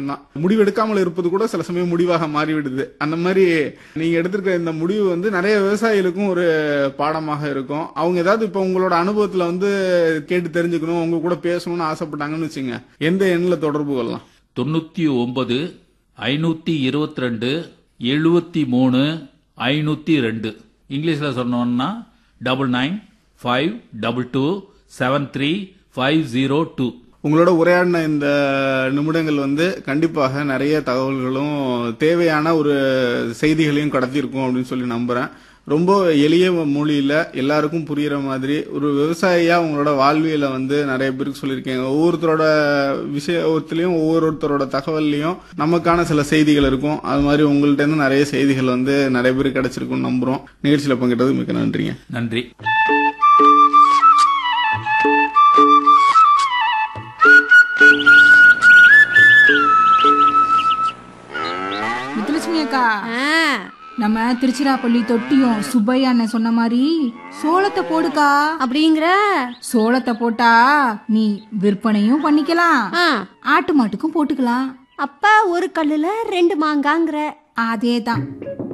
விஷயம்தான் முடிவு எடுக்காமல் இருப்பது கூட சில சமயம் முடிவாக மாறிவிடுது அந்த மாதிரி நீங்க எடுத்திருக்கிற இந்த முடிவு வந்து நிறைய விவசாயிகளுக்கும் ஒரு பாடமாக இருக்கும் அவங்க ஏதாவது இப்ப உங்களோட அனுபவத்துல வந்து கேட்டு தெரிஞ்சுக்கணும் உங்க கூட பேசணும்னு ஆசைப்பட்டாங்கன்னு வச்சுங்க எந்த எண்ணில் தொடர்பு கொள்ளலாம் தொண்ணூத்தி ஒன்பது ஐநூத்தி இருபத்தி ரெண்டு எழுபத்தி மூணு ஐநூத்தி ரெண்டு இங்கிலீஷ்ல சொன்னோம்னா double nine five double two seven three five zero two உங்களோட உரையாடின இந்த நிமிடங்கள் வந்து கண்டிப்பாக நிறைய தகவல்களும் தேவையான ஒரு செய்திகளையும் கடத்தியிருக்கும் அப்படின்னு சொல்லி நம்புறேன் ரொம்ப எளிய மொழியில எல்லாருக்கும் புரியுற மாதிரி ஒரு விவசாயியா உங்களோட வாழ்வியலை வந்து நிறைய பேருக்கு சொல்லியிருக்கீங்க ஒவ்வொருத்தரோட விஷயத்திலையும் ஒவ்வொருத்தரோட தகவல்லையும் நமக்கான சில செய்திகள் இருக்கும் அது மாதிரி உங்கள்ட்ட இருந்து நிறைய செய்திகள் வந்து நிறைய பேருக்கு கிடைச்சிருக்கும்னு நம்புறோம் நிகழ்ச்சியில பங்கிட்டது மிக்க நன்றிங்க நன்றி முத்துலட்சுமி அக்கா ஆ, நம்ம திருச்சிராப்பள்ளி தொட்டியும் சுப்பையா அண்ணன் சொன்ன மாதிரி சோளத்தை போடுக்கா அப்படிங்கிற சோளத்தை போட்டா நீ விற்பனையும் பண்ணிக்கலாம் ஆ, ஆட்டு மாட்டுக்கும் போட்டுக்கலாம் அப்ப ஒரு கல்லுல ரெண்டு மாங்காங்கிற அதேதான்